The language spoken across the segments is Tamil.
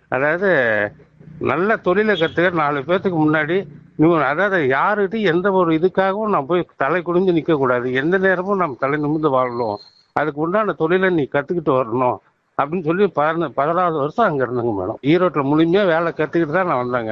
அதாவது நல்ல தொழிலை கற்றுக்க நாலு பேர்த்துக்கு முன்னாடி நீ அதாவது யாருகிட்டையும் எந்த ஒரு இதுக்காகவும் நான் போய் தலை குனிஞ்சு நிற்கக்கூடாது எந்த நேரமும் நம்ம தலை நிமிர்ந்து வாழணும் அதுக்கு உண்டான தொழிலை நீ கற்றுக்கிட்டு வரணும் அப்படின்னு சொல்லி பதின பதினாறு வருஷம் அங்கே இருந்தேங்க மேடம் ஈரோட்டில் முழுமையாக வேலை கற்றுக்கிட்டு தான் நான் வந்தேங்க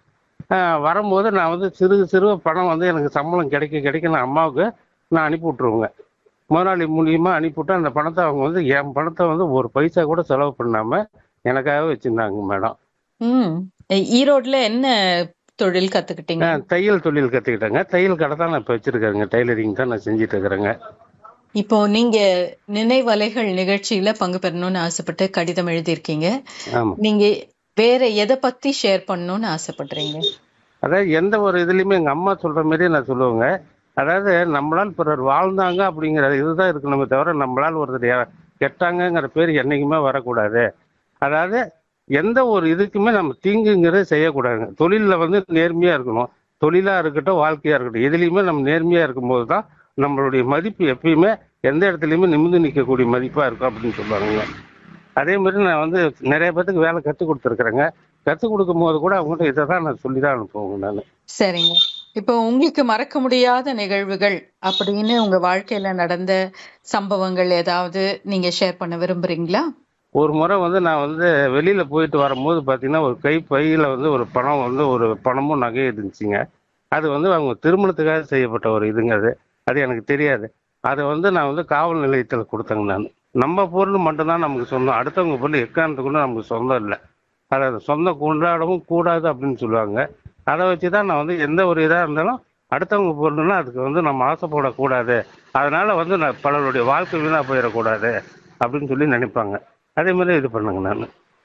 ஆஹ் வரும்போது நான் வந்து சிறு சிறு பணம் வந்து எனக்கு சம்பளம் கிடைக்க கிடைக்க நான் அம்மாவுக்கு நான் அனுப்பி விட்ருவேங்க முதலாளி மூலியமாக அனுப்பிவிட்டு அந்த பணத்தை அவங்க வந்து என் பணத்தை வந்து ஒரு பைசா கூட செலவு பண்ணாமல் எனக்காக வச்சுருந்தாங்க மேடம் ம் ஈரோட்ல என்ன தொழில் கத்துக்கிட்டீங்க நான் தையல் தொழில் கற்றுக்கிட்டேங்க தையல் கடை தான் நான் இப்போ வச்சுருக்கேங்க டைலரிங் தான் நான் செஞ்சுட்டு இருக்கிறேங்க இப்போ நீங்க நினைவலைகள் நிகழ்ச்சியில பங்கு பெறணும்னு ஆசைப்பட்டு கடிதம் எழுதியிருக்கீங்க ஆமாம் நீங்க வேற எதை பத்தி ஷேர் பண்ணணும்னு ஆசைப்படுறீங்க அதாவது எந்த ஒரு இதுலையுமே எங்கள் அம்மா சொல்கிற மாதிரியே நான் சொல்லுவேங்க அதாவது நம்மளால் பிறர் வாழ்ந்தாங்க அப்படிங்கிற இதுதான் இருக்கணுமே தவிர நம்மளால் ஒருத்தர் யா- கெட்டாங்கங்கிற பேர் என்றைக்குமே வரக்கூடாது அதாவது எந்த ஒரு இதுக்குமே நம்ம தீங்குங்கிறத செய்யக்கூடாதுங்க தொழிலில் வந்து நேர்மையாக இருக்கணும் தொழிலாக இருக்கட்டும் வாழ்க்கையாக இருக்கட்டும் எதுலேயுமே நம்ம நேர்மையாக இருக்கும்போது தான் நம்மளுடைய மதிப்பு எப்பயுமே எந்த இடத்துலையுமே நிமிர்ந்து நிற்கக்கூடிய மதிப்பாக இருக்கும் அப்படின்னு சொல்லுவாங்க அதே மாதிரி நான் வந்து நிறைய பேர்த்துக்கு வேலை கற்றுக் கொடுத்துருக்குறேங்க கற்றுக் கொடுக்கும் போது கூட அவங்ககிட்ட இதை தான் நான் சொல்லி தான் அனுப்புவேங்க நான் சரிங்க இப்போ உங்களுக்கு மறக்க முடியாத நிகழ்வுகள் அப்படின்னு உங்க வாழ்க்கையில நடந்த சம்பவங்கள் ஏதாவது நீங்க ஷேர் பண்ண விரும்புறீங்களா ஒரு முறை வந்து நான் வந்து வெளியில போயிட்டு வரும்போது பார்த்தீங்கன்னா ஒரு கை பையில வந்து ஒரு பணம் வந்து ஒரு பணமும் நகையும் இருந்துச்சுங்க அது வந்து அவங்க திருமணத்துக்காக செய்யப்பட்ட ஒரு இதுங்க அது அது எனக்கு தெரியாது அதை வந்து நான் வந்து காவல் நிலையத்தில் கொடுத்தேங்க நான் நம்ம பொருள் மட்டும்தான் நமக்கு சொந்தம் அடுத்தவங்க பொருள் எக்காரணத்துக்குள்ள நமக்கு சொந்தம் இல்லை அதாவது சொந்தம் கொண்டாடவும் கூடாது அப்படின்னு சொல்லுவாங்க அதை வச்சு தான் நான் வந்து எந்த ஒரு இதாக இருந்தாலும் அடுத்தவங்க பொருள்னா அதுக்கு வந்து நம்ம ஆசைப்படக்கூடாது அதனால வந்து நான் பலருடைய வாழ்க்கை வீணாக போயிடக்கூடாது அப்படின்னு சொல்லி நினைப்பாங்க அதே மாதிரி இது பண்ணுங்க நான்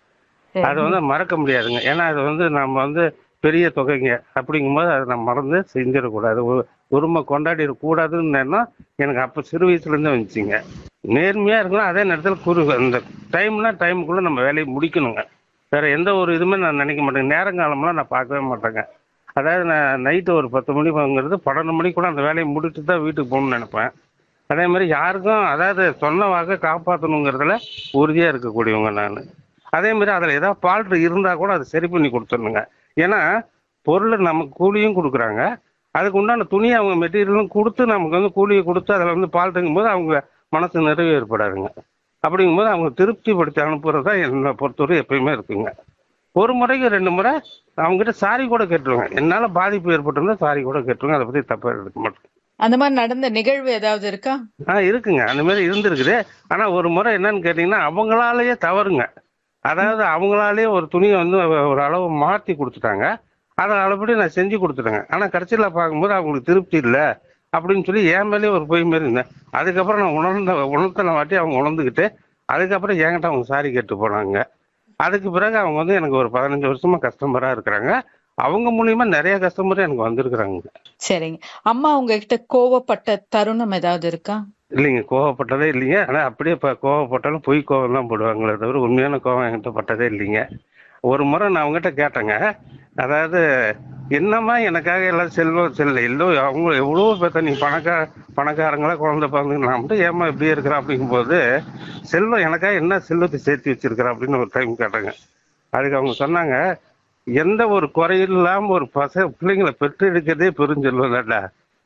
அதை வந்து மறக்க முடியாதுங்க ஏன்னா அது வந்து நம்ம வந்து பெரிய தொகைங்க அப்படிங்கும்போது அதை நம்ம மறந்து செஞ்சிடக்கூடாது ஒரு உரிமை கொண்டாடிடக்கூடாதுன்னு எண்ணம் எனக்கு அப்போ சிறு வயசுலேருந்தே வந்துச்சுங்க நேர்மையாக இருக்கணும் அதே நேரத்தில் குறு அந்த டைம்னா டைமுக்குள்ளே நம்ம வேலையை முடிக்கணுங்க வேற எந்த ஒரு இதுவுமே நான் நினைக்க மாட்டேங்க நேரங்காலம்லாம் நான் பார்க்கவே மாட்டேங்க அதாவது நான் நைட்டு ஒரு பத்து மணி வாங்குறது பன்னெண்டு மணிக்கு கூட அந்த வேலையை முடிச்சுட்டு தான் வீட்டுக்கு போகணும்னு நினைப்பேன் அதே மாதிரி யாருக்கும் அதாவது சொன்ன வாக்கை காப்பாற்றணுங்கிறதுல உறுதியாக இருக்கக்கூடியவங்க நான் அதே மாதிரி அதில் ஏதாவது ஃபால்ட் இருந்தால் கூட அதை சரி பண்ணி கொடுத்துடணுங்க ஏன்னா பொருள் நமக்கு கூலியும் கொடுக்குறாங்க அதுக்கு உண்டான துணியை அவங்க மெட்டீரியலும் கொடுத்து நமக்கு வந்து கூலியை கொடுத்து அதில் வந்து ஃபால்ட்டுங்கும் போது அவங்க மனசு நிறைவு ஏற்படாதுங்க அப்படிங்கும்போது அவங்க திருப்திப்படுத்தி அனுப்புறது தான் என்னை பொறுத்தவரை எப்பயுமே இருக்குங்க ஒரு முறைக்கு ரெண்டு முறை அவங்ககிட்ட சாரி கூட கேட்டுருவேங்க என்னால் பாதிப்பு ஏற்பட்டிருந்தா சாரி கூட கேட்டுருவேங்க அதை பற்றி தப்பாக எடுக்க மாட்டேன் அந்த மாதிரி நடந்த நிகழ்வு ஏதாவது இருக்கா ஆ இருக்குங்க அந்த மாதிரி இருந்திருக்குது ஆனால் ஒரு முறை என்னன்னு கேட்டிங்கன்னா அவங்களாலேயே தவறுங்க அதாவது அவங்களாலேயே ஒரு துணியை வந்து ஒரு அளவு மாற்றி கொடுத்துட்டாங்க அதை அளப்படி நான் செஞ்சு கொடுத்துட்டேங்க ஆனால் கடைசியில் பார்க்கும்போது அவங்களுக்கு திருப்தி இல்லை அப்படின்னு சொல்லி என் மேலேயே ஒரு பொய் மாரி இருந்தேன் அதுக்கப்புறம் நான் உணர்ந்த உணர்த்தின வாட்டி அவங்க உணர்ந்துக்கிட்டு அதுக்கப்புறம் என்கிட்ட அவங்க சாரி கேட்டு போனாங்க அதுக்கு பிறகு அவங்க வந்து எனக்கு ஒரு பதினஞ்சு வருஷமா கஸ்டமராக இருக்கிறாங்க அவங்க மூலியமா நிறைய கஸ்டமர் எனக்கு வந்திருக்கிறாங்க சரிங்க அம்மா உங்ககிட்ட கோவப்பட்ட தருணம் ஏதாவது இருக்கா இல்லைங்க கோவப்பட்டதே இல்லைங்க ஆனால் அப்படியே இப்போ கோவப்பட்டாலும் பொய் கோவம் தான் போடுவாங்களே தவிர உண்மையான கோவம் என்கிட்ட பட்டதே இல்லைங்க ஒரு முறை நான் அவங்ககிட்ட கேட்டேங்க அதாவது என்னம்மா எனக்காக எல்லாம் செல்வம் செல்ல எல்லோ அவங்க எவ்வளோ பேர்த்த நீ பணக்கா பணக்காரங்களா குழந்தை பிறந்து நான் மட்டும் ஏமா இப்படியே இருக்கிறேன் அப்படிங்கும்போது செல்வம் எனக்காக என்ன செல்வத்தை சேர்த்து வச்சிருக்கிற அப்படின்னு ஒரு டைம் கேட்டாங்க அதுக்கு அவங்க சொன்னாங்க எந்த ஒரு குறையும் இல்லாமல் ஒரு பச பிள்ளைங்களை பெற்றெடுக்கிறதே பெருஞ்செல்வம் தான்டா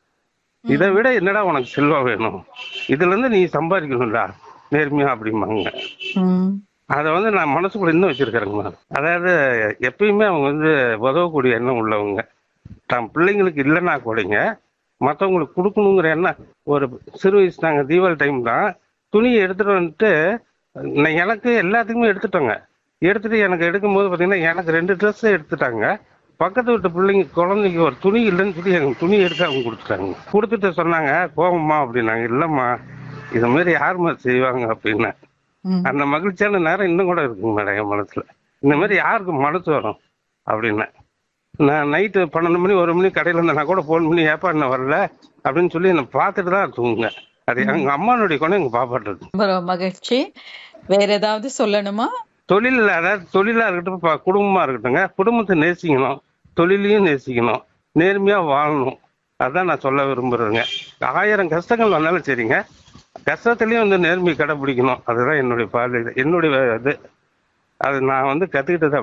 இதை விட என்னடா உனக்கு செல்வம் வேணும் இதுல இருந்து நீ சம்பாதிக்கணும்டா நேர்மையா அப்படிம்பாங்க ம் அதை வந்து நான் மனசுக்குள்ள இன்னும் வச்சிருக்கிறேங்க அதாவது எப்பயுமே அவங்க வந்து உதவக்கூடிய எண்ணம் உள்ளவங்க தான் பிள்ளைங்களுக்கு இல்லைன்னா கூடங்க மற்றவங்களுக்கு கொடுக்கணுங்கிற எண்ணம் ஒரு சிறு வயசு நாங்கள் தீபாவளி டைம் தான் துணியை எடுத்துட்டு வந்துட்டு நான் எனக்கு எல்லாத்துக்குமே எடுத்துட்டோங்க எடுத்துட்டு எனக்கு எடுக்கும்போது பார்த்தீங்கன்னா எனக்கு ரெண்டு ட்ரெஸ் எடுத்துட்டாங்க பக்கத்து வீட்டு பிள்ளைங்க குழந்தைக்கு ஒரு துணி இல்லைன்னு சொல்லி எனக்கு துணி எடுத்து அவங்க கொடுத்துட்டாங்க கொடுத்துட்டு சொன்னாங்க கோவம்மா அப்படின்னாங்க இல்லைம்மா இது மாதிரி யாரும்மா செய்வாங்க அப்படின்னு ம். அந்த மகிழ்ச்சியான நேரம் இன்னும் கூட இருக்குங்க மேடம் என் மனசுல இந்த மாதிரி யாருக்கு மனசு வரும் அப்படின்னு நான் நைட்டு பன்னெண்டு மணி ஒரு மணி கடையில் இருந்தேன் கூட ஃபோன் பண்ணி ஏப்பா என்ன வரல அப்படின்னு சொல்லி என்னை பார்த்துட்டு தான் தூங்குங்க அது எங்க அம்மானுடைய குணம் எங்க பாப்பாட்டு இருக்கு ரொம்ப மகிழ்ச்சி வேற ஏதாவது சொல்லணுமா தொழில் அதாவது தொழிலா இருக்கட்டும் ப- குடும்பமா இருக்கட்டுங்க குடும்பத்தை நேசிக்கணும் தொழிலையும் நேசிக்கணும் நேர்மையா வாழணும் அதான் நான் சொல்ல விரும்புறேங்க ஆயிரம் கஷ்டங்கள் வந்தாலும் சரிங்க கஷ்டத்துலயும் வந்து நேர்மையை கடைபிடிக்கணும் அதுதான் என்னுடைய பார்வை என்னுடைய இது அது நான் வந்து கத்துக்கிட்டது